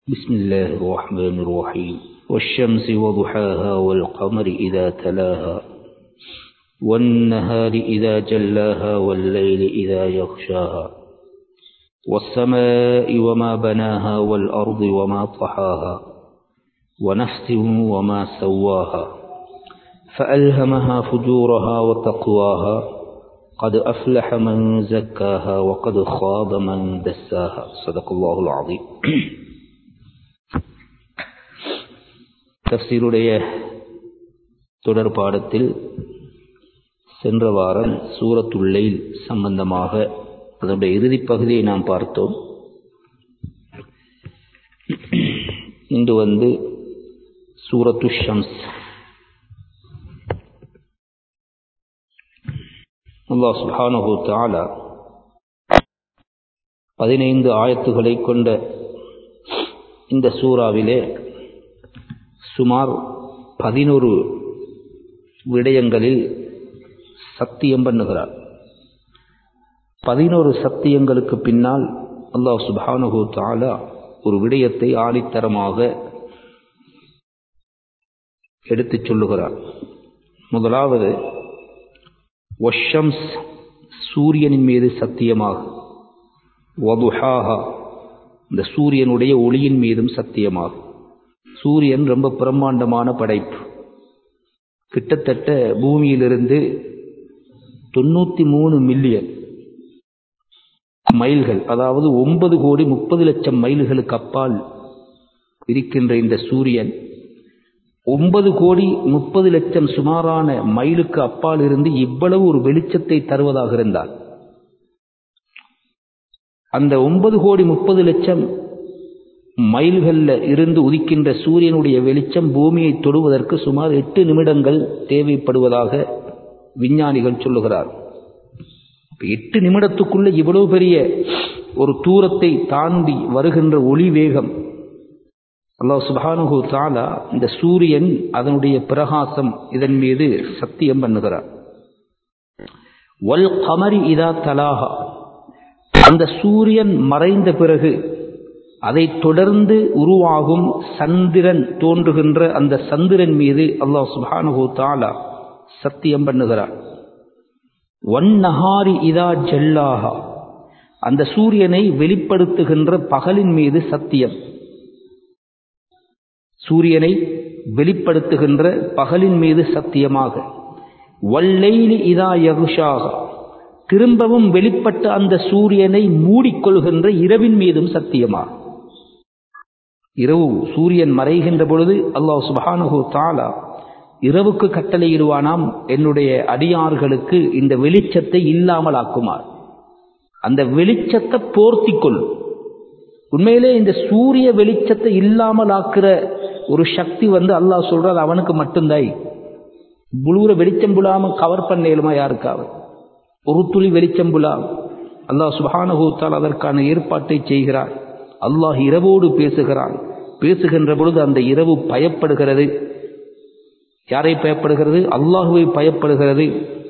بسم الله الرحمن الرحيم والشمس وضحاها والقمر إذا تلاها والنهار إذا جلاها والليل إذا يغشاها والسماء وما بناها والأرض وما طحاها ونفس وما سواها فألهمها فجورها وتقواها قد أفلح من زكاها وقد خاب من دساها صدق الله العظيم தப்சீருடைய தொடர் பாடத்தில் சென்ற வாரம் சூரத்துள்ளைல் சம்பந்தமாக அதனுடைய இறுதிப் பகுதியை நாம் பார்த்தோம் இன்று வந்து சூரத்து ஷம்ஸ் அல்லாஹ் சுஹானஹு தாலா பதினைந்து ஆயத்துகளை கொண்ட இந்த சூறாவிலே சுமார் பதினொரு விடயங்களில் சத்தியம் பண்ணுகிறார் பதினோரு சத்தியங்களுக்கு பின்னால் அல்லாஹ் சுபானுகு தாலா ஒரு விடயத்தை ஆணித்தரமாக எடுத்துச் சொல்லுகிறார் முதலாவது ஒஷம்ஸ் சூரியனின் மீது சத்தியமாக வதுஹாஹா இந்த சூரியனுடைய ஒளியின் மீதும் சத்தியமாக சூரியன் ரொம்ப பிரம்மாண்டமான படைப்பு கிட்டத்தட்ட பூமியிலிருந்து தொண்ணூத்தி மூணு மில்லியன் மைல்கள் அதாவது ஒன்பது கோடி முப்பது லட்சம் மைல்களுக்கு அப்பால் இருக்கின்ற இந்த சூரியன் ஒன்பது கோடி முப்பது லட்சம் சுமாரான மைலுக்கு அப்பால் இருந்து இவ்வளவு ஒரு வெளிச்சத்தை தருவதாக இருந்தால் அந்த ஒன்பது கோடி முப்பது லட்சம் மைல்களில் இருந்து உதிக்கின்ற சூரியனுடைய வெளிச்சம் பூமியை தொடுவதற்கு சுமார் எட்டு நிமிடங்கள் தேவைப்படுவதாக விஞ்ஞானிகள் சொல்லுகிறார் எட்டு நிமிடத்துக்குள்ள இவ்வளவு பெரிய ஒரு தூரத்தை தாண்டி வருகின்ற ஒளி வேகம் அல்லாஹ் சுபானுகு தாலா இந்த சூரியன் அதனுடைய பிரகாசம் இதன் மீது சத்தியம் பண்ணுகிறார் வல் கமரி இதா தலாகா அந்த சூரியன் மறைந்த பிறகு அதை தொடர்ந்து உருவாகும் சந்திரன் தோன்றுகின்ற அந்த சந்திரன் மீது அல்லாஹ் சுபானுகு தாலா சத்தியம் பண்ணுகிறார் வன்னஹாரி இதா ஜல்லாஹா அந்த சூரியனை வெளிப்படுத்துகின்ற பகலின் மீது சத்தியம் சூரியனை வெளிப்படுத்துகின்ற பகலின் மீது சத்தியமாக வல்லைலி இதா யகுஷாக திரும்பவும் வெளிப்பட்ட அந்த சூரியனை மூடிக்கொள்கின்ற இரவின் மீதும் சத்தியமாக இரவு சூரியன் மறைகின்ற பொழுது அல்லாஹ் சுபானுகு தாலா இரவுக்கு கட்டளையிடுவானாம் என்னுடைய அடியார்களுக்கு இந்த வெளிச்சத்தை இல்லாமல் ஆக்குமார் அந்த வெளிச்சத்தை போர்த்திக்கொள் உண்மையிலே இந்த சூரிய வெளிச்சத்தை இல்லாமல் ஆக்குற ஒரு சக்தி வந்து அல்லாஹ் சொல்றது அவனுக்கு மட்டும்தான் புழுற வெளிச்சம் புலாம கவர் பண்ணேலுமா யாருக்காவது ஒரு துளி வெளிச்சம் புலாம் அல்லாஹ் சுபானுகூத்தால் அதற்கான ஏற்பாட்டை செய்கிறார் அல்லாஹ் இரவோடு பேசுகிறான் பேசுகின்ற பொழுது அந்த இரவு பயப்படுகிறது யாரை பயப்படுகிறது அல்லாஹுவை பயப்படுகிறது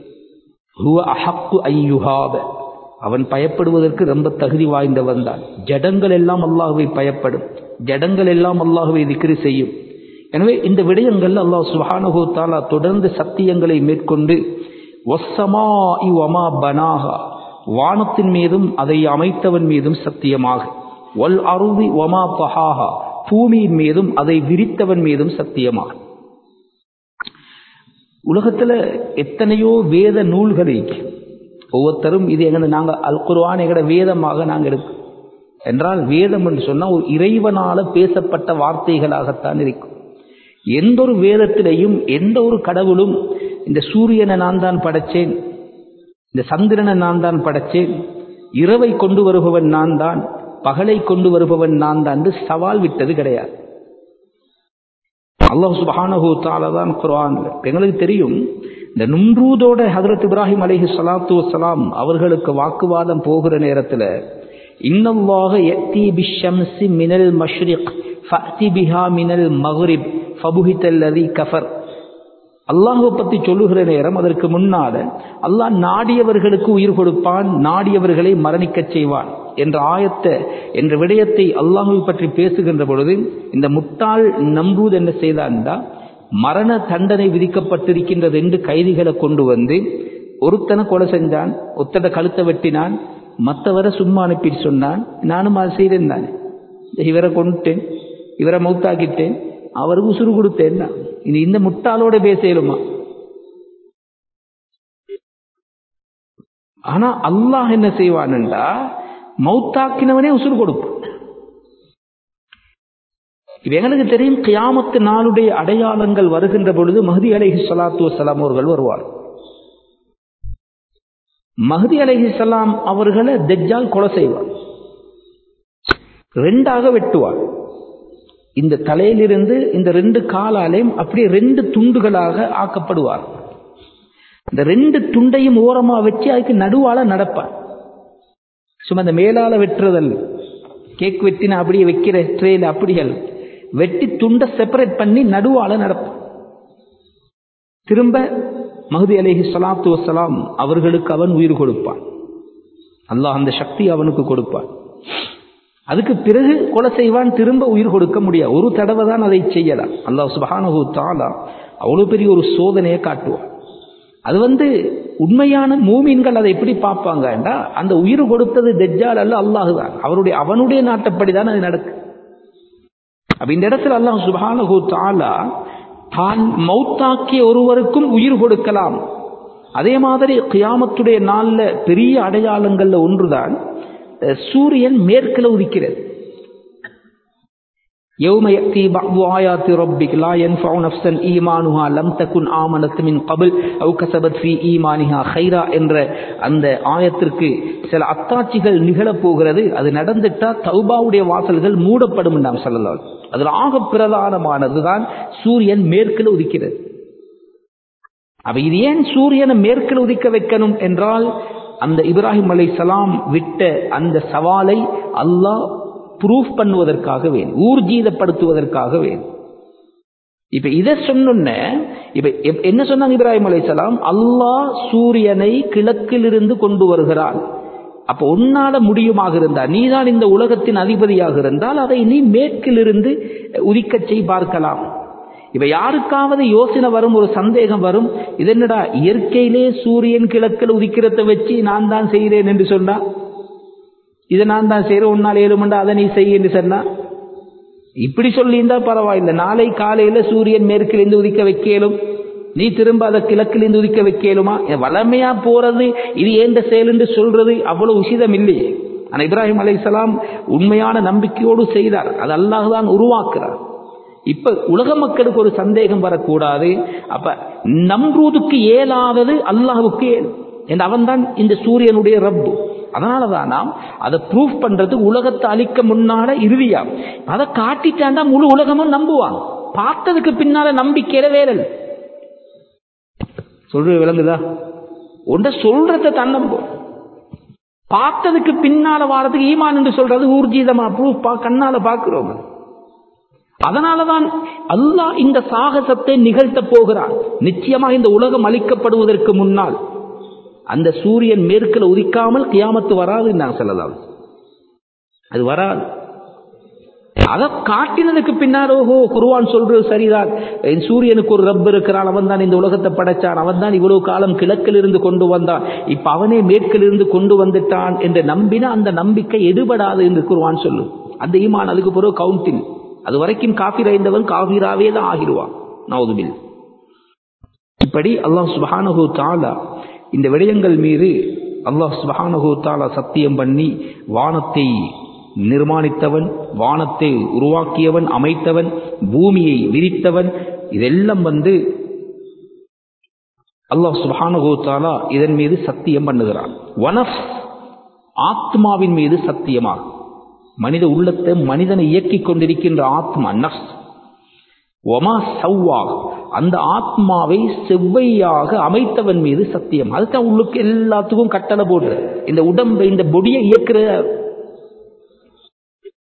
அவன் பயப்படுவதற்கு ரொம்ப தகுதி வாய்ந்தவன் தான் ஜடங்கள் எல்லாம் அல்லாஹுவை பயப்படும் ஜடங்கள் எல்லாம் அல்லாஹுவை திக்ரி செய்யும் எனவே இந்த விடயங்கள் அல்லாஹ் சுஹானுகோ தாலா தொடர்ந்து சத்தியங்களை மேற்கொண்டு ஒசமா இவமா பனாகா வானத்தின் மீதும் அதை அமைத்தவன் மீதும் சத்தியமாக ஒல் அருவி ஒமா பஹாஹா பூமியின் மீதும் அதை விரித்தவன் மீதும் சத்தியமாக உலகத்துல எத்தனையோ வேத நூல்கள் ஒவ்வொருத்தரும் இது எங்க நாங்க அல் குர்வான் எங்கட வேதமாக நாங்க எடுக்கும் என்றால் வேதம் என்று சொன்னா ஒரு இறைவனால பேசப்பட்ட வார்த்தைகளாகத்தான் இருக்கும் எந்த ஒரு வேதத்திலையும் எந்த ஒரு கடவுளும் இந்த சூரியனை நான் தான் படைச்சேன் இந்த சந்திரனை நான் தான் படைச்சேன் இரவை கொண்டு வருபவன் நான் தான் பகலை கொண்டு வருபவன் நான் தான் என்று சவால் விட்டது கிடையாது அல்லாஹ் சுபஹானஹு தாலா தான் குர்ஆன் எங்களுக்கு தெரியும் இந்த நும்ரூதோட ஹதரத் இப்ராஹிம் அலைஹி ஸலாத்து வஸலாம் அவர்களுக்கு வாக்குவாதம் போகிற நேரத்தில் இன்னல்லாஹ யத்தி பிஷம்சி மினல் மஷ்ரிக் ஃபஅதி பிஹா மினல் மக்ரிப் ஃபபுஹித அல்லதி கஃபர் அல்லாஹை பற்றி சொல்லுகிற நேரம் அதற்கு முன்னால அல்லாஹ் நாடியவர்களுக்கு உயிர் கொடுப்பான் நாடியவர்களை மரணிக்கச் செய்வான் என்ற ஆயத்தை என்ற விடயத்தை அல்லாஹை பற்றி பேசுகின்ற பொழுது இந்த முட்டாள் நம்பூது என்ன செய்தான்டா மரண தண்டனை விதிக்கப்பட்டிருக்கின்ற ரெண்டு கைதிகளை கொண்டு வந்து ஒருத்தனை கொலை செஞ்சான் ஒத்தனை கழுத்தை வெட்டினான் மற்றவரை சும்மா அனுப்பிட்டு சொன்னான் நானும் அதை செய்தேன் தானே இவரை கொண்டுட்டேன் இவரை மௌத்தாக்கிட்டேன் அவருக்கு உசுறு கொடுத்தேன் இனி இந்த முட்டாளோட பேசலுமா ஆனா அல்லாஹ் என்ன செய்வான்டா மௌத்தாக்கினவனே உசுறு கொடுப்பான் இது எங்களுக்கு தெரியும் கியாமத்து நாளுடைய அடையாளங்கள் வருகின்ற பொழுது மஹதி அலைஹி சலாத்து வசலாம் அவர்கள் வருவார் மஹதி அலைஹி சலாம் அவர்களை தெஜ்ஜால் கொலை செய்வார் ரெண்டாக வெட்டுவார் இந்த தலையிலிருந்து இந்த ரெண்டு காலாலையும் அப்படியே ரெண்டு துண்டுகளாக ஆக்கப்படுவார் இந்த ரெண்டு துண்டையும் ஓரமா வச்சு அதுக்கு நடுவால நடப்பார் சும்மா இந்த மேலால வெட்டுறதல் கேக் வெட்டின அப்படியே வைக்கிற ட்ரேல அப்படிகள் வெட்டி துண்டை செப்பரேட் பண்ணி நடுவால நடப்பார் திரும்ப மஹதி அலேஹி சலாத்து வசலாம் அவர்களுக்கு அவன் உயிர் கொடுப்பான் அல்லாஹ் அந்த சக்தி அவனுக்கு கொடுப்பான் அதுக்கு பிறகு கொலை செய்வான் திரும்ப உயிர் கொடுக்க முடியாது ஒரு தடவை தான் அதை செய்யலாம் அல்லாஹ் சுபஹானஹு தாலா அவ்வளோ பெரிய ஒரு சோதனையை காட்டுவான் அது வந்து உண்மையான மூமீன்கள் அதை எப்படி பார்ப்பாங்கண்டா அந்த உயிர் கொடுத்தது தெஜ்ஜால் அல்ல அல்லாஹு தான் அவருடைய அவனுடைய நாட்டப்படி தான் அது நடக்கு அப்ப இந்த இடத்துல அல்லாஹ் சுபஹானஹு தாலா தான் மௌத்தாக்கிய ஒருவருக்கும் உயிர் கொடுக்கலாம் அதே மாதிரி கியாமத்துடைய நாள்ல பெரிய அடையாளங்கள்ல ஒன்றுதான் சூரியன் மேற்கில் உதிக்கிறது يوم يأتي بعض آيات ربك لا ينفع نفسا إيمانها لم تكن آمنت من قبل أو كسبت في إيمانها خيرا என்ற அந்த ஆயத்திற்கு சில அத்தாட்சிகள் நிகழப் போகிறது அது நடந்துட்டா தௌபாவுடைய வாசல்கள் மூடப்படும் நாம் சொல்லலாம் அதில் ஆக பிரதானமானதுதான் சூரியன் மேற்கில் உதிக்கிறது அப்ப இது ஏன் சூரியனை மேற்கில் உதிக்க வைக்கணும் என்றால் அந்த இப்ராஹிம் அலை சலாம் விட்ட அந்த சவாலை அல்லாஹ் ப்ரூஃப் பண்ணுவதற்காக வேணும் ஊர்ஜீதப்படுத்துவதற்காக வேணும் இப்ப இதை சொன்ன இப்ப என்ன சொன்னாங்க இப்ராஹிம் அலை சலாம் அல்லாஹ் சூரியனை கிழக்கிலிருந்து கொண்டு வருகிறான் அப்ப உன்னால முடியுமாக இருந்தால் நீதான் இந்த உலகத்தின் அதிபதியாக இருந்தால் அதை நீ மேற்கிலிருந்து உதிக்கச் செய் பார்க்கலாம் இப்ப யாருக்காவது யோசனை வரும் ஒரு சந்தேகம் வரும் இது என்னடா இயற்கையிலே சூரியன் கிழக்கில் உதிக்கிறத வச்சு நான் தான் செய்கிறேன் என்று சொன்னா இதை நான் தான் செய்கிறேன் உன்னால் ஏழுமண்டா அதை நீ செய்ய என்று சொன்னா இப்படி சொல்லியிருந்தா பரவாயில்லை நாளை காலையில சூரியன் மேற்கிலிருந்து உதிக்க வைக்கலும் நீ திரும்ப அதை கிழக்கிலிருந்து உதிக்க வைக்கலுமா வளமையா போறது இது ஏந்த செயல் என்று சொல்றது அவ்வளவு உசிதம் இல்லையே ஆனா இப்ராஹிம் அலைசலாம் உண்மையான நம்பிக்கையோடு செய்தார் அது அல்லாஹ் தான் உருவாக்குறார் இப்ப உலக மக்களுக்கு ஒரு சந்தேகம் வரக்கூடாது அப்ப நம்ரூதுக்கு ஏலாதது அல்லாஹுக்கு ஏன் அவன் தான் இந்த சூரியனுடைய ரப்பு அதனாலதான் நாம் அதை ப்ரூஃப் பண்றது உலகத்தை அழிக்க முன்னால இறுதியா அதை காட்டிட்டாண்டா முழு உலகமும் நம்புவான் பார்த்ததுக்கு பின்னால நம்பிக்கையில வேறல் சொல்ற விளங்குதா ஒன்ற சொல்றத தன்னம்போ பார்த்ததுக்கு பின்னால வாரத்துக்கு ஈமான் என்று சொல்றது ஊர்ஜிதமா ப்ரூஃப் கண்ணால பாக்குறோம் அதனாலதான் அல்லாஹ் இந்த சாகசத்தை நிகழ்த்த போகிறான் நிச்சயமாக இந்த உலகம் அளிக்கப்படுவதற்கு முன்னால் அந்த சூரியன் மேற்கில் உதிக்காமல் கியாமத்து வராது நான் சொல்லலாம் அது வராது அதை காட்டினதுக்கு பின்னால் ஓஹோ குருவான் சொல்றது சரிதான் சூரியனுக்கு ஒரு ரப் இருக்கிறான் அவன் தான் இந்த உலகத்தை படைச்சான் அவன் தான் இவ்வளவு காலம் கிழக்கில் இருந்து கொண்டு வந்தான் இப்ப அவனே மேற்கில் இருந்து கொண்டு வந்துட்டான் என்று நம்பினா அந்த நம்பிக்கை எடுபடாது என்று குருவான் சொல்லு அந்த ஈமான் அதுக்கு பிறகு கவுண்டிங் அது வரைக்கும் காஃபி அடைந்தவன் காஃபிராவே தான் ஆகிடுவான் நவதுபில் இப்படி அல்லாஹ் சுபஹானஹு தாலா இந்த விடயங்கள் மீது அல்லாஹ் சுபஹானஹு தாலா சத்தியம் பண்ணி வானத்தை நிர்மாணித்தவன் வானத்தை உருவாக்கியவன் அமைத்தவன் பூமியை விரித்தவன் இதெல்லாம் வந்து அல்லாஹ் சுபஹானஹு தாலா இதன் மீது சத்தியம் பண்ணுகிறான் வனஃப் ஆத்மாவின் மீது சத்தியமாக மனித உள்ளத்தை மனிதனை இயக்கிக் கொண்டிருக்கின்ற ஆத்மா நஃப்ஸ் ஒமா சவ்வா அந்த ஆத்மாவை செவ்வையாக அமைத்தவன் மீது சத்தியம் அதுதான் உள்ளுக்கு எல்லாத்துக்கும் கட்டளை போடுற இந்த உடம்பை இந்த பொடியை இயக்குற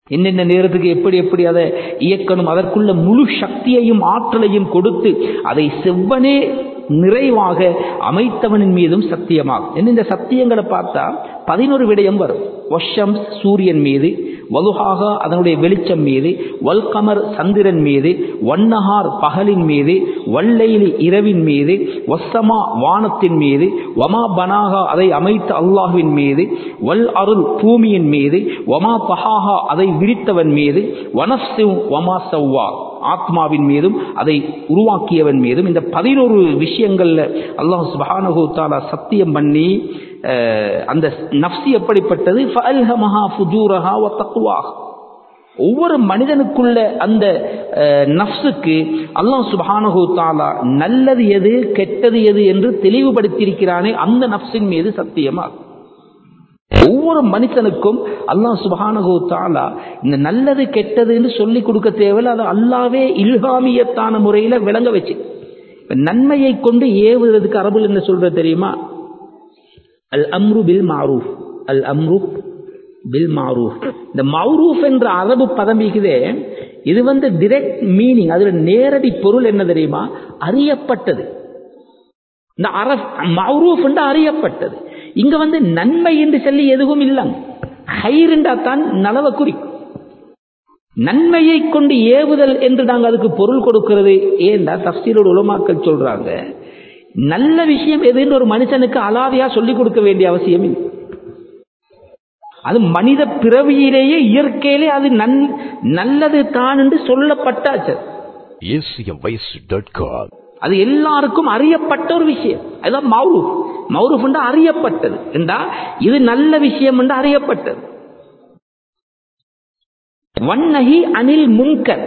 என்னென்ன நேரத்துக்கு எப்படி எப்படி அதை இயக்கணும் அதற்குள்ள முழு சக்தியையும் ஆற்றலையும் கொடுத்து அதை செவ்வனே நிறைவாக அமைத்தவனின் மீதும் சத்தியமாகும் என்ன இந்த சத்தியங்களை பார்த்தா பதினோரு விடயம் வரும் வஷம் சூரியன் மீது வலுஹாக அதனுடைய வெளிச்சம் மீது வல்கமர் சந்திரன் மீது வன்னஹார் பகலின் மீது வல்லைலி இரவின் மீது வசமா வானத்தின் மீது வமா பனாகா அதை அமைத்த அல்லாஹ்வின் மீது வல் அருள் பூமியின் மீது வமா பஹாகா அதை விரித்தவன் மீது வனஃப்சி வமா சவ்வா ஆத்மாவின் மீதும் அதை உருவாக்கியவன் மீதும் இந்த பதினோரு விஷயங்கள்ல அல்லாஹ் சுபஹானஹு தஆலா சத்தியம் பண்ணி அஹ், அந்த நஃப்சி எப்படிப்பட்டது ஃபஅல்ஹமஹா ஃபுஜூரஹா வ தக்வாஹா ஒவ்வொரு மனிதனுக்குள்ள அந்த அஹ், நஃப்ஸுக்கு அல்லாஹ் சுப்ஹானஹு தஆலா நல்லது எது கெட்டது எது என்று தெளிவுபடுத்தியிருக்கிறானே அந்த நஃப்ஸின் மீது சத்தியமாகும் ஒவ்வொரு மனுஷனுக்கும் அல்லாஹ் சுபஹானஹு தஆலா இந்த நல்லது கெட்டதுன்னு சொல்லி கொடுக்க தேவையில்ல அது அல்லாவே இல்ஹாமியத்தான முறையில விளங்க வச்சு இப்ப நன்மையை கொண்டு ஏவுறதுக்கு அரபுல என்ன சொல்றது தெரியுமா அல் அம்ரு பில் மாரூஃப் அல் அம்ரு பில் மாரூஃப் இந்த மௌரூஃப் என்ற அரபு பதம் இருக்குதே இது வந்து டிரெக்ட் மீனிங் அதுல நேரடி பொருள் என்ன தெரியுமா அறியப்பட்டது இந்த அரப் மௌரூஃப் என்று அறியப்பட்டது இங்க வந்து நன்மை என்று சொல்லி எதுவும் இல்லைங்க ஹைருண்டா தான் நலவை குறிக்கும் நன்மையை கொண்டு ஏவுதல் என்று நாங்கள் அதுக்கு பொருள் கொடுக்கிறது ஏண்டா தப்சீரோட உலமாக்கள் சொல்றாங்க நல்ல விஷயம் எதுன்னு ஒரு மனுஷனுக்கு அலாதியா சொல்லிக் கொடுக்க வேண்டிய அவசியம் இல்லை அது மனித பிறவியிலேயே இயற்கையிலே அது நன் நல்லது தான் என்று சொல்லப்பட்டாச்சு acmvoice.com. அது எல்லாருக்கும் அறியப்பட்ட ஒரு விஷயம் அதுதான் மௌரூஃப் மௌரூஃப் என்றா அறியப்பட்டது என்றா இது நல்ல விஷயம் என்று அறியப்பட்டது வன்னஹி அனில் முன்கர்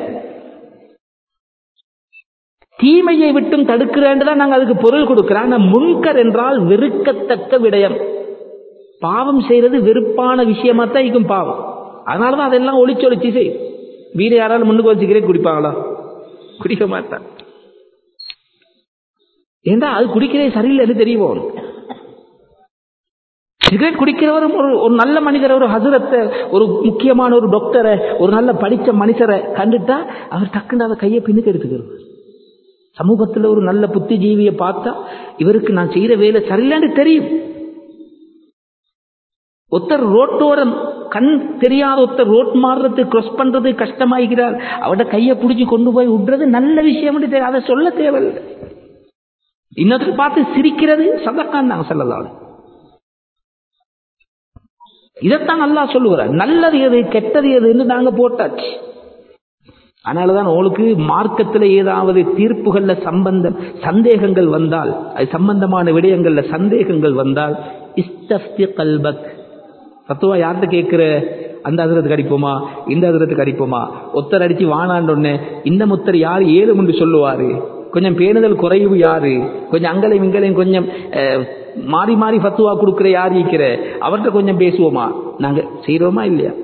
தீமையை விட்டும் தடுக்கிறேன் தான் நாங்கள் அதுக்கு பொருள் கொடுக்கிறோம் ஆனா முன்கர் என்றால் வெறுக்கத்தக்க விடயம் பாவம் செய்யறது வெறுப்பான விஷயமா தான் இருக்கும் பாவம் அதனாலதான் அதெல்லாம் ஒளிச்சு ஒளிச்சு செய்யும் வீடு யாராலும் முன்னுக்கு வச்சு சிகரெட் குடிப்பாங்களா குடிக்க மாட்டான் ஏண்டா அது குடிக்கிறதே சரியில்லைன்னு தெரியும் அவனுக்கு. சிகரெட் குடிக்கிறவரும் ஒரு ஒரு நல்ல மனிதர் ஒரு ஹசரத்தை ஒரு முக்கியமான ஒரு டாக்டரை ஒரு நல்ல படிச்ச மனுஷரை கண்டுட்டா அவர் டக்குன்னு அதை கையை பின்னுக்கு எடுத்துக்கிறது சமூகத்துல ஒரு நல்ல புத்திஜீவியை பார்த்தா இவருக்கு நான் செய்யற வேலை சரியில்லைன்னு தெரியும் ஒருத்தர் ரோட்டோரம் கண் தெரியாத ஒருத்தர் ரோட் மாறுறது கிராஸ் பண்றது கஷ்டமாகிறார் அவட கையை பிடிச்சி கொண்டு போய் விடுறது நல்ல விஷயம் தெரியும் அதை சொல்ல தேவையில்லை இன்னொருத்தர் பார்த்து சிரிக்கிறது சதக்கான் நாங்க சொல்லலாம் இதைத்தான் நல்லா சொல்லுகிறார் நல்லது எது கெட்டது எதுன்னு நாங்க போட்டாச்சு அதனாலதான் உங்களுக்கு மார்க்கத்தில் ஏதாவது தீர்ப்புகள்ல சம்பந்தம் சந்தேகங்கள் வந்தால் அது சம்பந்தமான விடயங்கள்ல சந்தேகங்கள் வந்தால் இஸ்தஃப்தி கல்பக் தத்துவா யார்கிட்ட கேட்கிற அந்த அதிரத்துக்கு அடிப்போமா இந்த அதிரத்துக்கு அடிப்போமா ஒத்தர் அடிச்சு வானாண்டொன்னு இந்த முத்தர் யார் ஏழு முண்டு சொல்லுவாரு கொஞ்சம் பேணுதல் குறைவு யாரு கொஞ்சம் அங்களையும் இங்களையும் கொஞ்சம் அஹ், மாறி மாறி ஃபத்துவா கொடுக்கிற யார் இருக்கிற அவர்கிட்ட கொஞ்சம் பேசுவோமா நாங்க செய்யறோமா இல்லையா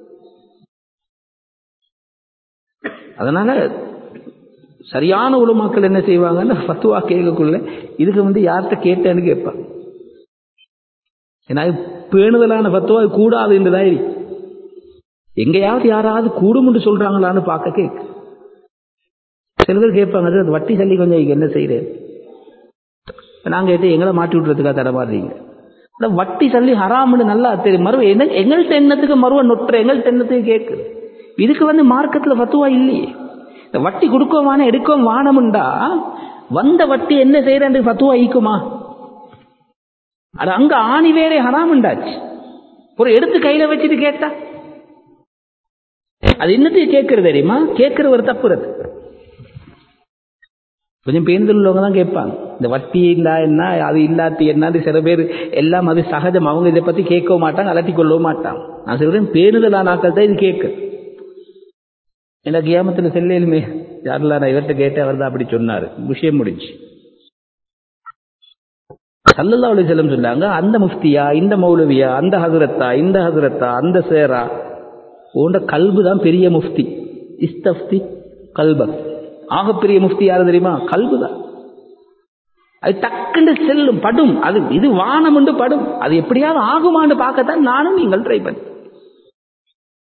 அதனால சரியான உலமாக்கள் என்ன செய்வாங்கன்னா ஃபத்துவா கேட்கக்குள்ள இதுக்கு வந்து யார்கிட்ட கேட்டேன்னு கேட்பாங்க ஏன்னா இது பேணுதலான ஃபத்துவா இது கூடாது என்றுதான் இருக்கு எங்கேயாவது யாராவது கூடும்னு சொல்றாங்களான்னு பார்க்க கேட்கு சில பேர் கேட்பாங்க "அது வட்டி சல்லி கொஞ்சம் இங்க என்ன செய்யறேன் நாங்க கேட்டு எங்களை மாட்டி விட்டுறதுக்காக தடமாடுறீங்க ஆனா வட்டி சல்லி ஹராம்னு நல்லா தெரியும் மறுவ என்ன எங்கள்கிட்ட எண்ணத்துக்கு மறுவ நொட்டுற எங்கள்கிட்ட எண்ணத்துக்கு கேட்குது இதுக்கு வந்து மார்க்கத்துல ஃபத்துவா இல்லையே இந்த வட்டி கொடுக்கவான எடுக்கவும் வானமுண்டா வந்த வட்டி என்ன செய்யறேன் ஃபத்துவா ஈக்குமா அது அங்க ஆணி வேறே ஹராமுண்டாச்சு ஒரு எடுத்து கையில வச்சுட்டு கேட்டா அது என்னத்தையும் கேட்கறது தெரியுமா கேட்கிறவர் தப்புறது கொஞ்சம் பேருந்தில் உள்ளவங்க தான் கேட்பாங்க இந்த வட்டி இல்லா என்ன அது இல்லாட்டி என்னன்னு சில பேர் எல்லாம் அது சகஜம் அவங்க இதை பத்தி கேட்கவும் மாட்டாங்க அலட்டி கொள்ளவும் மாட்டாங்க நான் சொல்றேன் பேருதலான ஆக்கள் தான் இது கேட்கு எனக்கு ஏமத்தில் செல்லையிலுமே யாரெல்லாம் நான் இவர்கிட்ட கேட்டேன் அவர் தான் அப்படி சொன்னாரு விஷயம் முடிஞ்சு சல்லல்லா அலி செல்லம் சொன்னாங்க அந்த முஃப்தியா இந்த மௌலவியா அந்த ஹசரத்தா இந்த ஹசரத்தா அந்த சேரா போன்ற கல்பு தான் பெரிய முஃப்தி இஸ்தப்தி கல்பக் ஆகப்பெரிய முஃப்தி யாரு தெரியுமா கல்பு தான் அது டக்குன்னு செல்லும் படும் அது இது வானம் என்று படும் அது எப்படியாவது ஆகுமான்னு பார்க்கத்தான் நானும் நீங்கள் ட்ரை பண்ணி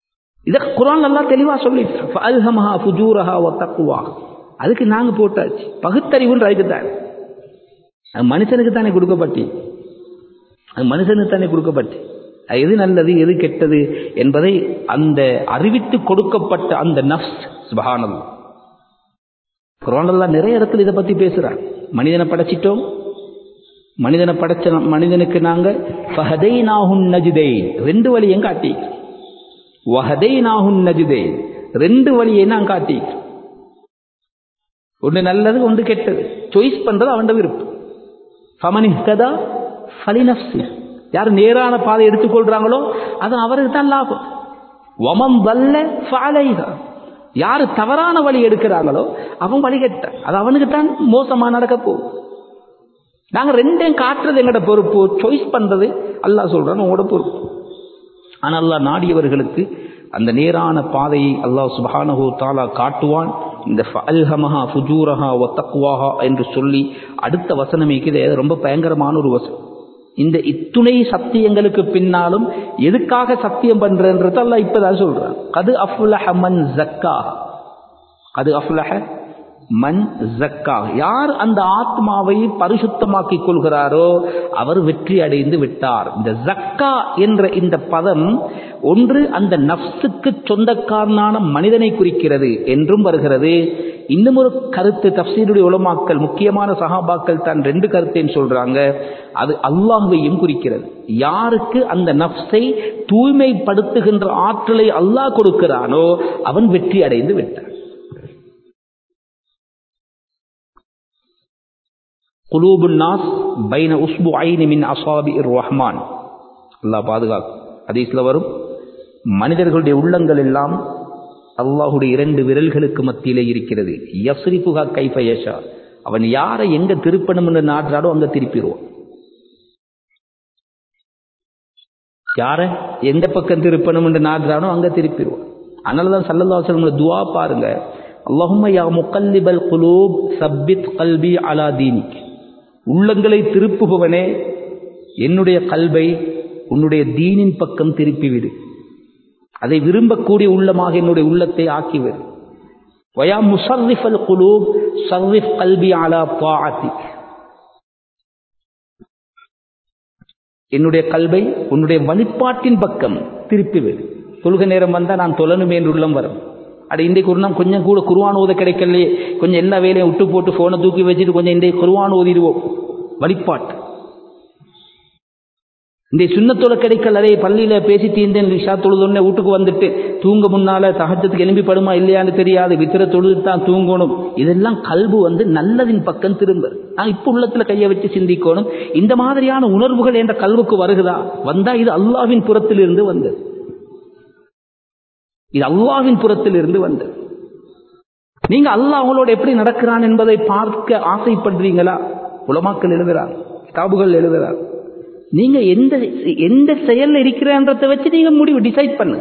இத குரான் நல்லா தெளிவா சொல்லிட்டு அல்ஹமஹா ஃபுஜூரஹா வ தக்வா அதுக்கு நாங்க போட்டாச்சு பகுத்தறிவுன்ற அதுக்கு தான் அது மனுஷனுக்கு தானே கொடுக்கப்பட்டு அது மனுஷனுக்கு தானே கொடுக்கப்பட்டு அது எது நல்லது எது கெட்டது என்பதை அந்த அறிவித்து கொடுக்கப்பட்ட அந்த நஃப்ஸ் சுபஹானல்லாஹ் குரானெல்லாம் நிறைய இடத்துல இதை பத்தி பேசுறாங்க மனிதனை படைச்சிட்டோம் மனிதனை படைச்ச நம்- மனிதனுக்கு நாங்க ஃபஹதைனாஹுன் நஜ்தைன் ரெண்டு வழியும் காட்டி வஹதைனாஹுன் நஜ்தைன் ரெண்டு வழியை நான் காட்டி ஒன்று நல்லது ஒன்று கெட்டது சாய்ஸ் பண்றது அவன் விருப்பம் ஃபமன் இஹ்ததா ஃபலினஃப்ஸி யார் நேரான பாதை எடுத்துக்கொள்றாங்களோ அது அவருக்கு தான் லாபம் வமம் வல்ல ஃபலைஹா யார் தவறான வழி எடுக்கிறாங்களோ அவன் வழி கெட்ட அது அவனுக்கு தான் மோசமா நடக்க போகும் நாங்க ரெண்டையும் காட்டுறது எங்கட பொறுப்பு சாய்ஸ் பண்றது அல்லாஹ் சொல்றான் உங்களோட பொறுப்பு ஆனால் அல்லாஹ் நாடியவர்களுக்கு அந்த நேரான பாதையை அல்லாஹ் சுப்ஹானஹு தஆலா காட்டுவான் இந்த ஃபஅல்ஹமஹா ஃபுஜூரஹா வ தக்வாஹா என்று சொல்லி அடுத்த வசனம் இருக்குது அது ரொம்ப பயங்கரமான ஒரு வசனம் இந்த இத்துணை சத்தியங்களுக்கு பின்னாலும் எதுக்காக சத்தியம் பண்றன்றது அல்லாஹ் இப்பதான் சொல்றான் கது அஃப்லஹ மன் ஜக்கா கது அஃப்லஹ மன் ஜக்கா யார் அந்த ஆத்மாவை பரிசுத்தமாக்கிக் கொள்கிறாரோ அவர் வெற்றி அடைந்து விட்டார் இந்த ஜக்கா என்ற இந்த பதம் ஒன்று அந்த நஃப்ஸுக்கு சொந்தக்காரனான மனிதனை குறிக்கிறது என்றும் வருகிறது இன்னும் ஒரு கருத்து தப்சீருடைய உலமாக்கள் முக்கியமான சஹாபாக்கள் தான் ரெண்டு கருத்தையும் சொல்றாங்க அது அல்லாஹ்வையும் குறிக்கிறது யாருக்கு அந்த நஃப்ஸை தூய்மைப்படுத்துகின்ற ஆற்றலை அல்லாஹ் கொடுக்கிறானோ அவன் வெற்றி அடைந்து விட்டான் குலூபுன் நாஸ் பைன உஸ்பு ஐனி மின் அசாபி ரஹ்மான் அல்லாஹ் பாதுகாக்கும் ஹதீஸ்ல வரும் மனிதர்களுடைய உள்ளங்கள் எல்லாம் அல்லாஹுடைய இரண்டு விரல்களுக்கு மத்தியிலே இருக்கிறது யஸ்ரிஃபுகா கைஃப யஷா அவன் யாரை எங்க திருப்பணும்னு நாடுறாடோ அங்க திருப்பிடுவான் யார எந்த பக்கம் திருப்பணும்னு நாடுறானோ அங்க திருப்பிடுவான் அதனாலதான் சல்லல்லாஹு அலைஹி வஸல்லம் துஆ பாருங்க அல்லாஹும்ம யா முகல்லிபல் குலூப் சப்பித் கல்பி அலா தீனிக் உள்ளங்களை திருப்புபவனே என்னுடைய கல்வை உன்னுடைய தீனின் பக்கம் திருப்பிவிடு அதை விரும்பக்கூடிய உள்ளமாக என்னுடைய உள்ளத்தை ஆக்கிவிடு வயா முசர்ரிஃபல் குலூப் சர்ரிஃப் கல்பி அலா தாஅத்திக் என்னுடைய கல்வை உன்னுடைய வழிபாட்டின் பக்கம் திருப்பிவிடு தொழுக நேரம் வந்தா நான் தொழணுமே என்று உள்ளம் வரும் அட இன்றைக்கு ஒரு நாள் கொஞ்சம் கூட குருவான் ஓத கிடைக்கலையே கொஞ்சம் எல்லா வேலையும் விட்டு போட்டு போனை தூக்கி வச்சுட்டு கொஞ்சம் இன்றைக்கு குருவான் ஓதிடுவோம் வழிபாட்டு இந்த சுண்ணத்தோட கிடைக்கல பள்ளியில பேசி தீர்ந்தேன் ரிஷா தொழுதுன்னு வீட்டுக்கு வந்துட்டு தூங்க முன்னால தகச்சத்துக்கு எலும்பி படுமா இல்லையான்னு தெரியாது வித்திர தொழுது தான் தூங்கணும் இதெல்லாம் கல்பு வந்து நல்லதின் பக்கம் திரும்ப நான் இப்ப உள்ளத்துல கையை வச்சு சிந்திக்கணும் இந்த மாதிரியான உணர்வுகள் என்ற கல்வுக்கு வருகுதா வந்தா இது அல்லாவின் புறத்தில் இருந்து வந்தது இது அல்லாவின் புறத்தில் இருந்து வந்தது நீங்க அல்லாஹ் அவங்களோட எப்படி நடக்கிறான் என்பதை பார்க்க ஆசைப்படுறீங்களா உலமாக்கள் எழுதுறார் கிதாபுகள் எழுதுறார் நீங்க எந்த எந்த செயல்ல இருக்கிறன்றதை வச்சு நீங்க முடிவு டிசைட் பண்ணு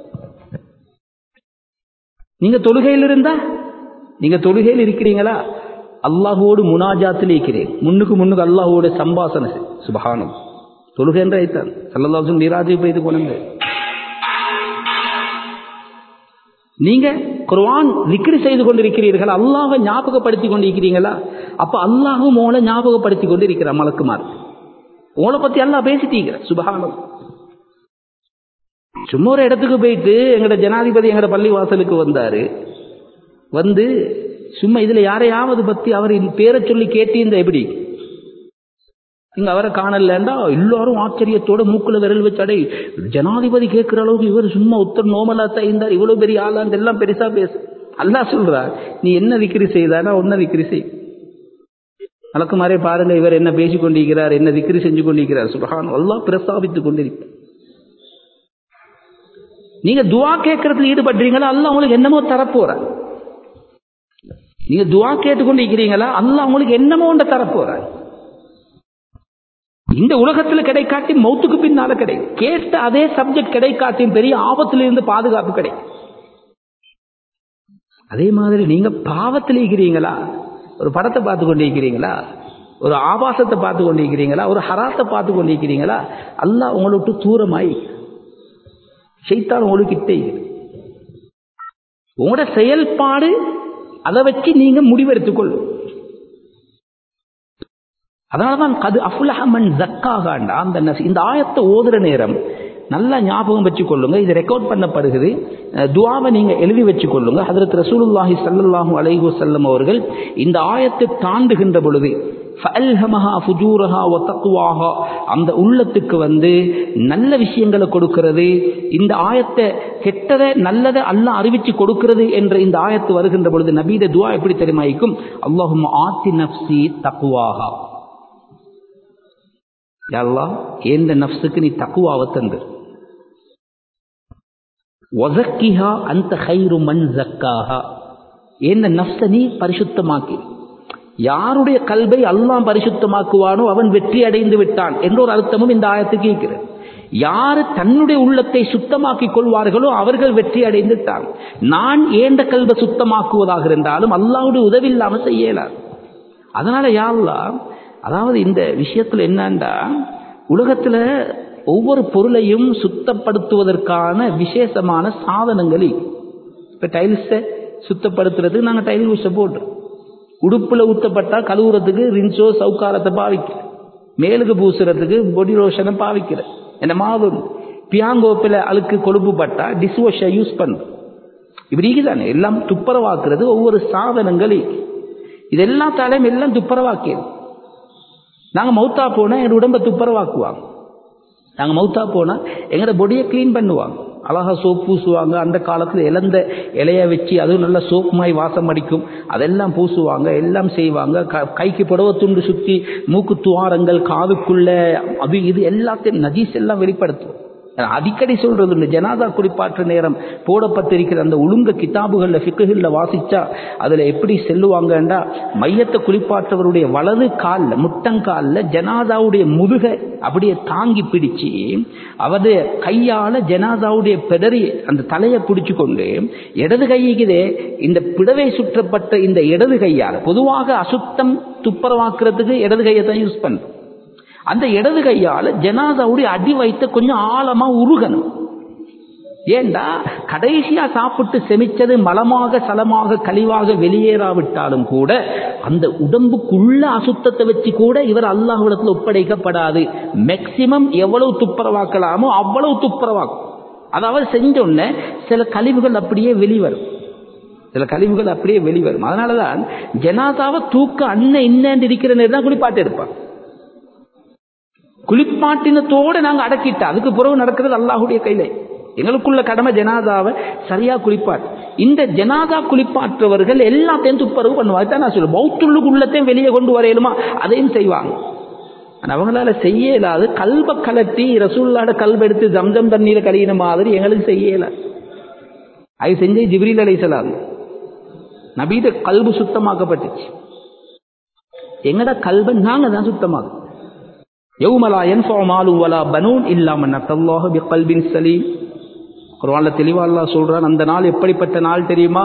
நீங்க தொழுகையில் இருந்தா நீங்க தொழுகையில் இருக்கிறீங்களா அல்லாஹோடு முனாஜாத்தில் இருக்கிறேன் முன்னுக்கு முன்னுக்கு அல்லாஹோட சம்பாசனை சுபகானம் தொழுகை என்ற ஐத்தான் சல்லல்லாசும் நீராஜை பெய்து போனங்க நீங்க குர்ஆன் விக்ரி செய்து கொண்டிருக்கிறீர்கள் அல்லாஹை ஞாபகப்படுத்தி கொண்டிருக்கிறீங்களா அப்ப அல்லாஹும் உங்களை ஞாபகப்படுத்தி கொண்டு இருக்கிற மலக்குமார் உங்களை பத்தி எல்லாம் பேசிட்டீங்க சுபகானம் சும்மா ஒரு இடத்துக்கு போயிட்டு எங்கட ஜனாதிபதி எங்கட பள்ளி வாசலுக்கு வந்தாரு வந்து சும்மா இதுல யாரையாவது பத்தி அவர் பேரை சொல்லி கேட்டீங்க எப்படி நீங்க அவரை காணலண்டா எல்லாரும் ஆச்சரியத்தோட மூக்குல விரல் வச்சாடே ஜனாதிபதி கேட்கிற அளவுக்கு இவர் சும்மா உத்தர் நோமலா இருந்தார் இவ்வளவு பெரிய ஆளாந்து எல்லாம் பெருசா பேசு அல்லா சொல்றா நீ என்ன விக்கிரி செய்தானா ஒன்ன விக்கிரி செய் வழக்குமாரே பாருங்க இவர் என்ன பேசிக் கொண்டிருக்கிறார் என்ன விக்கிரி செஞ்சு கொண்டிருக்கிறார் சுபகான் அல்லா பிரஸ்தாபித்துக் கொண்டிருக்கிறார் நீங்க துவா கேட்கறதுல ஈடுபடுறீங்களா அல்ல உங்களுக்கு என்னமோ தரப்போற நீங்க துவா கேட்டுக்கொண்டு இருக்கிறீங்களா அல்ல உங்களுக்கு என்னமோ ஒன்று தரப்போற இந்த உலகத்துல கிடைக்காட்டி மௌத்துக்கு பின்னால கிடைக்கும் கேட்ட அதே சப்ஜெக்ட் கிடைக்காட்டியும் பெரிய ஆபத்துல இருந்து பாதுகாப்பு கிடைக்கும் அதே மாதிரி நீங்க பாவத்தில் இருக்கிறீங்களா ஒரு படத்தை பார்த்து கொண்டு இருக்கிறீங்களா ஒரு ஆபாசத்தை பார்த்து கொண்டு இருக்கிறீங்களா ஒரு ஹராத்தை பார்த்து கொண்டு இருக்கிறீங்களா அல்லாஹ் உங்களை விட்டு தூரமாய் செய்தான் உங்களுக்கு உங்களோட செயல்பாடு அதை வச்சு நீங்க முடிவெடுத்துக்கொள்ளும் அதனாலதான் கது அஃபுலஹமன் ஜக்காகாண்டா அந்த நஸ்- இந்த ஆயத்தை ஓதுற நேரம் நல்லா ஞாபகம் வச்சு கொள்ளுங்க இது ரெக்கார்ட் பண்ணப்படுகிறது அஹ் துஆவை நீங்க எழுதி வச்சு கொள்ளுங்க ஹதரத் ரசூலுல்லாஹி ஸல்லல்லாஹு அலைஹி வஸல்லம் அவர்கள் இந்த ஆயத்தை தாண்டுகின்ற பொழுது ஃபஅல்ஹமஹா ஃபுஜூரஹா வ தக்வாஹா அந்த உள்ளத்துக்கு வந்து நல்ல விஷயங்களை கொடுக்கிறது இந்த ஆயத்தை கெட்டதை நல்லதை அல்லாஹ் அறிவிச்சு கொடுக்கிறது என்ற இந்த ஆயத்து வருகின்ற பொழுது நபீத துஆ எப்படி தெரியுமா இருக்கும் அல்லாஹும்ம ஆத்தி நஃப்ஸி தக்வாஹா யா அல்லாஹ் எந்த நஃப்ஸுக்கு நீ தக்குவாவை தந்து வசக்கிஹா அந்த ஹைரு மன் ஜக்காஹா என்ன நஃப்ஸ நீ பரிசுத்தமாக்கி யாருடைய கல்வை அல்லாஹ் பரிசுத்தமாக்குவானோ அவன் வெற்றி அடைந்து விட்டான் என்ற ஒரு அர்த்தமும் இந்த ஆயத்துக்கு இருக்கிறது யாரு தன்னுடைய உள்ளத்தை சுத்தமாக்கிக் கொள்வார்களோ அவர்கள் வெற்றி அடைந்துட்டான் நான் ஏண்ட கல்வை சுத்தமாக்குவதாக இருந்தாலும் அல்லாவுடைய உதவி இல்லாம செய்யலாது அதனால யா அல்லாஹ் அதாவது இந்த விஷயத்துல என்னண்டா உலகத்துல ஒவ்வொரு பொருளையும் சுத்தப்படுத்துவதற்கான விசேஷமான சாதனங்கள் இருக்கு. இப்ப டைல்ஸை சுத்தப்படுத்துறதுக்கு நாங்க டைல் யூஸை போடுறோம் உடுப்புல ஊத்தப்பட்டா கழுவுறதுக்கு ரின்சோ சவுக்காரத்தை பாவிக்கிறோம் மேலுக்கு பூசுறதுக்கு பொடி ரோஷனை பாவிக்கிறேன் என்ன மாதிரி பியாங்கோப்பில் அழுக்கு கொழுப்பு பட்டா டிஷ் வாஷை யூஸ் பண்ணுறோம் இப்படி இருக்குதானே எல்லாம் துப்புரவாக்குறது ஒவ்வொரு சாதனங்கள் இருக்கு. இது எல்லாத்தாலையும் எல்லாம் துப்புரவாக்கியது நாங்க மௌத்தா போனா எங்க உடம்ப துப்புரவாக்குவாங்க நாங்க மௌத்தா போனா எங்கட பொடியை க்ளீன் பண்ணுவாங்க அழகா சோப் பூசுவாங்க அந்த காலத்துல இழந்த இலைய வச்சு அதுவும் நல்ல சோப் மாதிரி வாசம் அடிக்கும் அதெல்லாம் பூசுவாங்க எல்லாம் செய்வாங்க க- கைக்கு புடவை துண்டு சுத்தி மூக்கு துவாரங்கள் காதுக்குள்ள அது இது எல்லாத்தையும் நஜீஸ் எல்லாம் வெளிப்படுத்தும் நான் அடிக்கடி சொல்றது இந்த ஜனாதா குறிப்பாற்று நேரம் போடப்பட்டிருக்கிற அந்த ஒழுங்க கிதாபுகள்ல ஃபிக்குகள்ல வாசிச்சா அதுல எப்படி செல்லுவாங்கண்டா மையத்தை குளிப்பாற்றவருடைய வலது கால்ல முட்டங்கால்ல ஜனாதாவுடைய முதுகை அப்படியே தாங்கி பிடிச்சு அவருடைய கையால ஜனாதாவுடைய பெடரி அந்த தலையை பிடிச்சு கொண்டு இடது கைக்குதே இந்த பிடவை சுற்றப்பட்ட இந்த இடது கையால பொதுவாக அசுத்தம் துப்புரவாக்குறதுக்கு இடது கையை தான் யூஸ் பண்றோம் அந்த இடது கையால ஜனாதாவுடைய அடி வைத்த கொஞ்சம் ஆழமா உருகணும் ஏண்டா கடைசியா சாப்பிட்டு செமிச்சது மலமாக சலமாக கழிவாக வெளியேறாவிட்டாலும் கூட அந்த உடம்புக்குள்ள அசுத்தத்தை வச்சு கூட இவர் அல்லாஹ்விடத்தில் ஒப்படைக்கப்படாது மேக்சிமம் எவ்வளவு துப்புரவாக்கலாமோ அவ்வளவு துப்புரவாக்கும் அதாவது செஞ்ச உடனே சில கழிவுகள் அப்படியே வெளிவரும் சில கழிவுகள் அப்படியே வெளிவரும் அதனாலதான் ஜனாதாவை தூக்க அண்ணன் இன்னன்னு இருக்கிற நேரம் தான் குளிப்பாட்டு எடுப்பாங்க குளிப்பாட்டினத்தோட நாங்க அடக்கிட்டா அதுக்கு பிறகு நடக்கிறது அல்லாஹுடைய கையில எங்களுக்குள்ள கடமை ஜனாதாவை சரியா குளிப்பாட்டு இந்த ஜனாதா குளிப்பாற்றவர்கள் எல்லாத்தையும் துப்புரவு பண்ணுவாங்க தான் நான் சொல்லுவேன் பௌத்துள்ளுக்குள்ளத்தையும் வெளியே கொண்டு வரையலுமா அதையும் செய்வாங்க ஆனா அவங்களால செய்ய இயலாது கல்ப கலட்டி ரசூல்லாட கல்வ எடுத்து ஜம்ஜம் தண்ணீரை கழியின மாதிரி எங்களுக்கு செய்ய இயலாது அது செஞ்சு ஜிப்ரீல் அலைசலாம் நபீத கல்பு சுத்தமாக்கப்பட்டுச்சு எங்கட கல்வை நாங்க தான் சுத்தமாக்கும் யௌமலா யன்ஃபஉ மாலும் வலா பனூன் இல்லாம நத்தல்லாஹு பிகல்பின் சலீம் குர்ஆன்ல தெளிவா அல்லாஹ் சொல்றான் அந்த நாள் எப்படிப்பட்ட நாள் தெரியுமா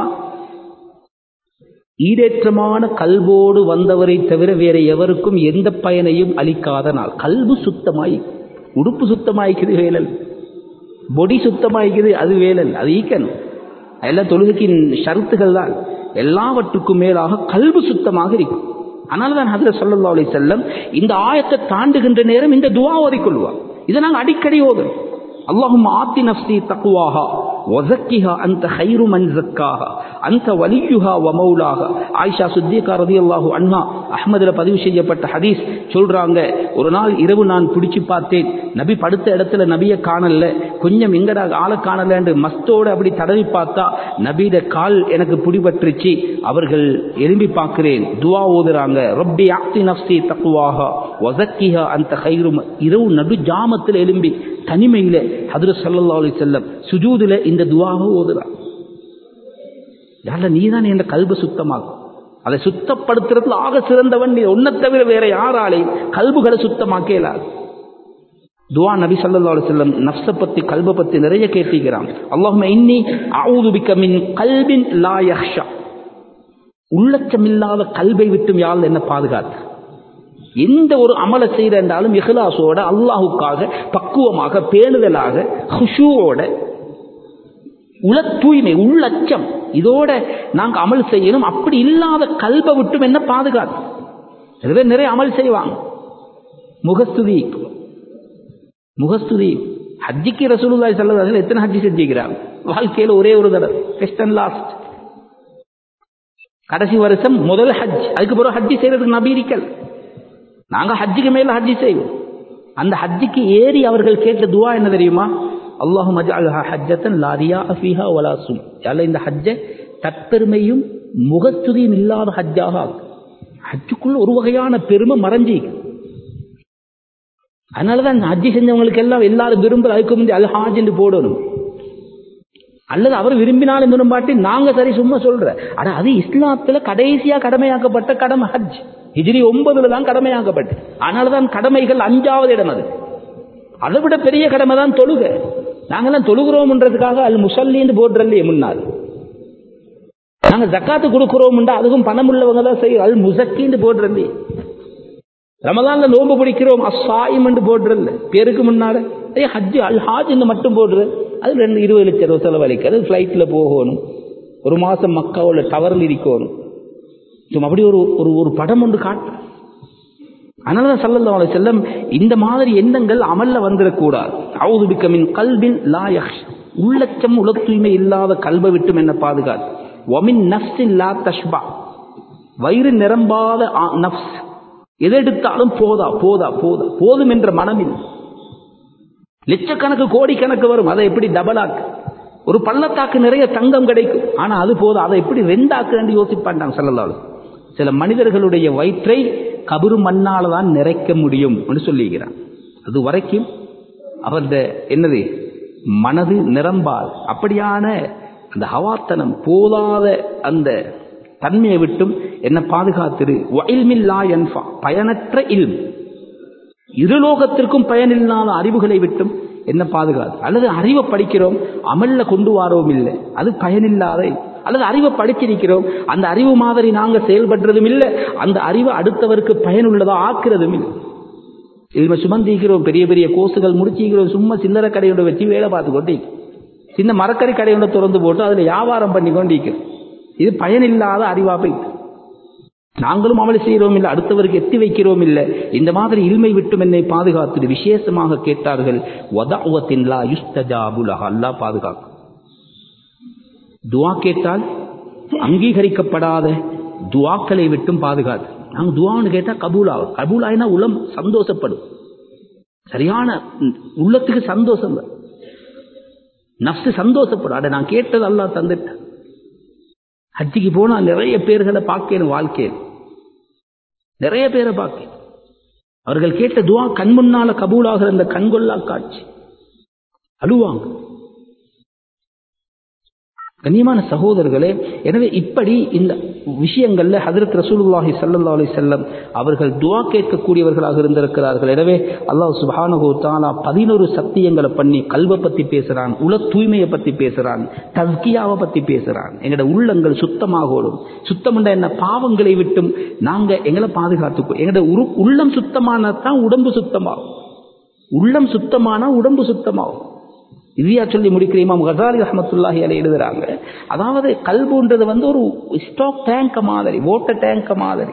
ஈடேற்றமான கல்வோடு வந்தவரை தவிர வேற எவருக்கும் எந்த பயனையும் அளிக்காத நாள் கல்பு சுத்தமாய் உடுப்பு சுத்தமாய்க்குது வேலல் பொடி சுத்தமாய்க்குது அது வேலல் அது ஈக்கணும் எல்லாம் தொழுகைக்கின் ஷருத்துகள் தான் எல்லாவற்றுக்கும் மேலாக கல்பு சுத்தமாக இருக்கும் அதனால தான் ஹதரத் ஸல்லல்லாஹு அலைஹி வஸல்லம் இந்த ஆயத்தை தாண்டுகின்ற நேரம் இந்த துஆ ஓதிக்கொள்வார் இதை நாங்கள் அடிக்கடி ஓதுறோம் اللهم آت نفسي تقواها وزكها أنت خير من زكاها أنت وليها ومولاها ஆயிஷா சித்திகா ரதியல்லாஹு அன்ஹா அஹ்மதுல பதிவு செய்யப்பட்ட ஹதீஸ் சொல்றாங்க ஒரு நாள் இரவு நான் பிடிச்சு பார்த்தேன் நபி படுத்த இடத்துல நபியை காணல கொஞ்சம் எங்கடா ஆளை காணலன்னு மஸ்தோட அப்படி தடவி பார்த்தா நபியிட கால் எனக்கு பிடிபட்டுருச்சு அவர்கள் எழும்பி பார்க்கிறேன் துவா ஓதுறாங்க ரொப்பி ஆக்தி நப்சி தக்குவாஹா வசக்கிஹா அந்த கைரும் இரவு நடு ஜாமத்தில் எழும்பி தனிமையில ஹதரத் ஸல்லல்லாஹு அலைஹி வஸல்லம் சுஜூதுல இந்த துவாவை ஓதுறாங்க யாரில் நீ தான் என் கல்ப சுத்தமாகும் அதை சுத்தப்படுத்துறதுல ஆக சிறந்தவன் நீ ஒன்ன தவிர வேற யாராலையும் கல்புகளை சுத்தமாக்க இயலாது துவா நபி ஸல்லல்லாஹு அலைஹி வஸல்லம் நஃப்ஸ பத்தி கல்ப பத்தி நிறைய கேட்டிக்கிறான் அல்லாஹும்ம இன்னி அஊது பிக்க மின் கல்பின் லா யஹ்ஷா உள்ளச்சமில்லாத கல்வை விட்டும் யாழ் என்ன பாதுகாத்து எந்த ஒரு அமலை செய்யறாலும் இஹ்லாஸோட அல்லாஹுக்காக பக்குவமாக பேணுதலாக ஹுஷூவோட உள தூய்மை உள்ளச்சம் இதோட நாங்க அமல் செய்யணும் அப்படி இல்லாத கல்பை விட்டும் என்ன பாதுகாத்து இதுவே நிறைய அமல் செய்வாங்க முகஸ்துதி முகஸ்துதி ஹஜ்ஜிக்கு ரசூலுல்லாஹி ஸல்லல்லாஹு அலைஹி எத்தனை ஹஜ்ஜி செஞ்சுக்கிறாங்க வாழ்க்கையில ஒரே ஒரு தடவை ஃபர்ஸ்ட் அண்ட் லாஸ்ட் கடைசி வருஷம் முதல் ஹஜ் அதுக்கு பிறகு ஹஜ்ஜி செய்யறதுக்கு நபி இருக்கல் நாங்க ஹஜ்ஜிக்கு மேல ஹஜ்ஜி செய்வோம் அந்த ஹஜ்ஜிக்கு ஏறி அவர்கள் கேட்ட துவா என்ன தெரியுமா அல்லாஹு மஜ்அல்ஹா ஹஜ்ஜத்தன் லா ரியா ஃபீஹா வலா சும் அல்ல இந்த ஹஜ்ஜை தற்பெருமையும் முகத்துதியும் இல்லாத ஹஜ்ஜாக ஆக்கு ஹஜ்ஜுக்குள்ள ஒரு வகையான பெருமை மறைஞ்சி அதனாலதான் ஹஜ்ஜி செஞ்சவங்களுக்கு எல்லாம் எல்லாரும் விரும்புற அதுக்கு முந்தைய அல் ஹாஜ் போடணும் அல்லது அவர் விரும்பினாலும் விரும்பாட்டி நாங்க சரி சும்மா சொல்ற ஆனா அது இஸ்லாத்துல கடைசியா கடமையாக்கப்பட்ட கடமை ஹஜ் ஹிஜ்ரி ஒன்பதுல தான் கடமையாக்கப்பட்டு அதனாலதான் கடமைகள் அஞ்சாவது இடம் அது அதை விட பெரிய கடமை தான் தொழுக நாங்கெல்லாம் தொழுகிறோம்ன்றதுக்காக அல் முசல்லின்னு போடுறல்லையே முன்னால் நாங்க ஜக்காத்து கொடுக்கிறோம்ன்றா அதுக்கும் பணம் உள்ளவங்க தான் செய்யும் அல் முசக்கின்னு போடுறல்லே ரமதான்ல நோன்பு பிடிக்கிறோம் அஸ்ஸாயிம் என்று போடுறல்ல பேருக்கு முன்னால ஏ ஹஜ் அல் ஹாஜ் மட்டும் போடுறது அது ரெண்டு இருபது லட்சம் ரூபா செலவழிக்க அது ஃப்ளைட்டில் போகணும் ஒரு மாதம் மக்காவோட டவரில் இருக்கணும் சும்மா அப்படி ஒரு ஒரு ஒரு படம் ஒன்று காட்டு அதனால தான் சல்லல்லா அலைஹி செல்லம் இந்த மாதிரி எண்ணங்கள் அமல்ல வந்துடக்கூடாது அவுது பிக்கமின் கல்வின் லா யக்ஷ் உள்ளச்சம் உல தூய்மை இல்லாத கல்வை விட்டும் என்ன பாதுகாத்து ஒமின் நஃப்ஸின் லா தஷ்பா வயிறு நிரம்பாத ஆ- நஃப்ஸ் எதை எடுத்தாலும் போதா போதா போதா போதும் என்ற மனமில் லட்சக்கணக்கு கோடிக்கணக்கு வரும் அதை எப்படி டபுளாக்கு ஒரு பள்ளத்தாக்கு நிறைய தங்கம் கிடைக்கும் ஆனா அது போதும் அதை எப்படி ரெண்டாக்கு யோசிப்பாண்டாங்க சொல்லலாம் சில மனிதர்களுடைய வயிற்றை கபரு மண்ணால தான் நிறைக்க முடியும் என்று சொல்லிக்கிறான் அது வரைக்கும் அவருடைய என்னது மனது நிரம்பால் அப்படியான அந்த ஹவாத்தனம் போதாத அந்த தன்மையை விட்டும் என்ன பாதுகாத்திரு வயல்மில்லா என்பா பயனற்ற இல்ம் இருலோகத்திற்கும் பயனில்லாத அறிவுகளை விட்டும் என்ன பாதுகாது அல்லது அறிவை படிக்கிறோம் அமல்ல கொண்டு வாரோம் இல்லை அது பயனில்லாத அல்லது அறிவை படிச்சிருக்கிறோம் அந்த அறிவு மாதிரி நாங்க செயல்படுறதும் இல்லை அந்த அறிவை அடுத்தவருக்கு பயனுள்ளதா ஆக்குறதும் இல்லை இல்ம சுமந்திக்கிறோம் பெரிய பெரிய கோர்ஸுகள் முடிச்சிக்கிறோம் சும்மா சில்லறை கடையோட வச்சு வேலை பார்த்து கொண்டு சின்ன மரக்கறி கடையோட திறந்து போட்டு அதுல வியாபாரம் பண்ணி கொண்டிருக்கிறோம் இது பயனில்லாத அறிவா போயிட்டு நாங்களும் அமல் செய்கிறோம் இல்லை அடுத்தவருக்கு எத்தி வைக்கிறோம் இல்லை இந்த மாதிரி இல்மை விட்டும் என்னை பாதுகாத்து விசேஷமாக கேட்டார்கள் வதாவத்தின் லா யுஸ்தஜாபுலஹா அல்லாஹ் பாதுகாக்கும் துவா கேட்டால் அங்கீகரிக்கப்படாத துவாக்களை விட்டும் பாதுகாத்து நாங்க துவான்னு கேட்டா கபூல் ஆகும் கபூல் ஆயினா உளம் சந்தோஷப்படும் சரியான உம், உள்ளத்துக்கு சந்தோஷம் வரும். நஃப்ஸ் சந்தோஷப்படும் அட நான் கேட்டது அல்லாஹ் தந்துட்டேன் ஹஜ்ஜிக்கு போனா நிறைய பேர்களை பார்க்கணும் வாழ்க்கையில் நிறைய பேரை பார்க்க அவர்கள் கேட்ட துவா கண் முன்னால கபூலாகிற அந்த கண்கொள்ளா காட்சி அழுவாங்க கண்ணியமான சகோதரர்களே எனவே இப்படி இந்த விஷயங்கள்ல ஹதரத் ரசூலுல்லாஹி ஸல்லல்லாஹு அலைஹி வஸல்லம் அவர்கள் துஆ கேட்கக்கூடியவர்களாக இருந்திருக்கிறார்கள் எனவே அல்லாஹ் சுப்ஹானஹு வ தஆலா 11 சத்தியங்களை பண்ணி கல்வ பத்தி பேசுறான் உல தூய்மையை பத்தி பேசுறான் தஸ்கியாவை பத்தி பேசுறான் எங்கட உள்ளங்கள் சுத்தமாகணும் சுத்தம்ன்ற என்ன பாவங்களை விட்டும் நாங்க எங்களை பாதுகாத்துக்கோ எங்கட உரு- உள்ளம் சுத்தமானதான் உடம்பு சுத்தமாகும் உள்ளம் சுத்தமானா உடம்பு சுத்தமாகும் இதியா சொல்லி முடிக்கிற இமாம் கசாலி ரஹமத்துல்லாஹி அலை எழுதுறாங்க அதாவது கல்புன்றது வந்து ஒரு ஸ்டாக் டேங்க மாதிரி ஓட்ட டேங்க மாதிரி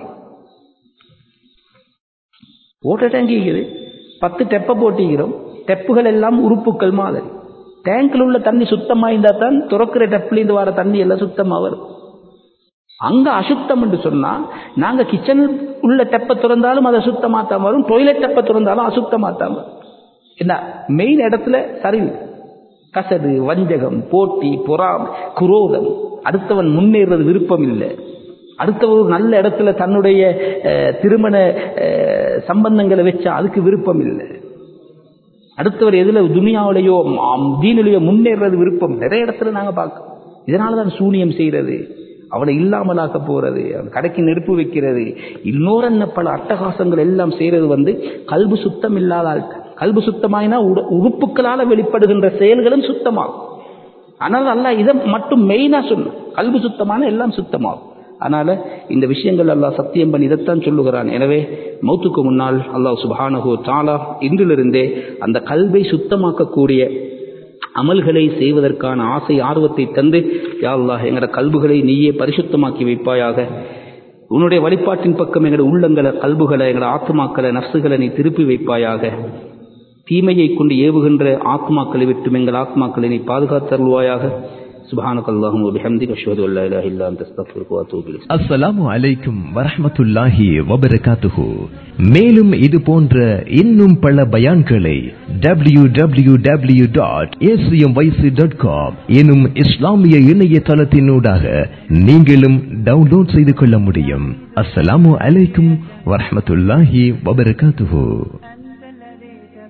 ஓட்ட டேங்க் இருக்குது பத்து டெப்பை போட்டிக்கிறோம் டெப்புகள் எல்லாம் உறுப்புகள் மாதிரி டேங்கில் உள்ள தண்ணி சுத்தமா இருந்தா தான் துறக்கிற டெப்ல இருந்து வர தண்ணி எல்லாம் சுத்தமா வரும் அங்க அசுத்தம் என்று சொன்னா நாங்க கிச்சன் உள்ள டெப்பை திறந்தாலும் அது அசுத்தமா தான் வரும் டொய்லெட் டெப்பை திறந்தாலும் அசுத்தமா தான் வரும் என்ன மெயின் இடத்துல சரிவு கசடு வஞ்சகம் போட்டி பொறாம் குரோதம் அடுத்தவன் முன்னேறது விருப்பம் இல்லை அடுத்தவர் ஒரு நல்ல இடத்துல தன்னுடைய அஹ், திருமண அஹ், சம்பந்தங்களை வச்சா அதுக்கு விருப்பம் இல்லை அடுத்தவர் எதுல துனியாவிலேயோ ஆம், தீனிலேயோ முன்னேறது விருப்பம் நிறைய இடத்துல நாங்க பார்க்கோம் இதனாலதான் சூனியம் செய்யறது அவனை இல்லாமலாக்க போறது அவன் கடைக்கு நெருப்பு வைக்கிறது இன்னொரு பல அட்டகாசங்கள் எல்லாம் செய்யறது வந்து கல்பு சுத்தம் இல்லாத ஆட்கள் கல்பு சுத்தமாயினா உட- உறுப்புகளால வெளிப்படுகின்ற செயல்களும் சுத்தமாகும் ஆனால் அல்லாஹ் இதை மட்டும் மெயினா சொன்ன கல்பு சுத்தமான எல்லாம் சுத்தமாகும் அதனால இந்த விஷயங்கள் அல்லாஹ் சத்தியம் பண்ணி இதைத்தான் சொல்லுகிறான் எனவே மௌத்துக்கு முன்னால் அல்லாஹ் சுப்ஹானஹு தாலா இன்றிலிருந்தே அந்த கல்வை சுத்தமாக்கக்கூடிய அமல்களை செய்வதற்கான ஆசை ஆர்வத்தை தந்து யா அல்லாஹ் எங்களோட கல்புகளை நீயே பரிசுத்தமாக்கி வைப்பாயாக உன்னுடைய வழிபாட்டின் பக்கம் எங்களோட உள்ளங்களை கல்புகளை எங்களோட ஆத்மாக்களை நர்சுகளை நீ திருப்பி வைப்பாயாக தீமையை கொண்டு ஏவுகின்ற ஆத்மாக்களை விட்டும் எங்கள் ஆத்மாக்களை நீ பாதுகாத்தருள்வாயாக சுபானக் அல்லாஹும் பிஹம்திக அஷ்ஹது அல்லா இலாஹ இல்லா அன்த அஸ்தக்ஃபிருக வ அத்தூபு இலைக் அஸ்ஸலாமு அலைக்கும் வரஹ்மத்துல்லாஹி வபரகாத்துஹு மேலும் இது போன்ற இன்னும் பல பயான்களை W W W dot dot com எனும் இஸ்லாமிய இணையதளத்தினூடாக நீங்களும் டவுன்லோட் செய்து கொள்ள முடியும் அஸ்ஸலாமு அலைக்கும் வரஹ்மத்துல்லாஹி வபரகாத்துஹு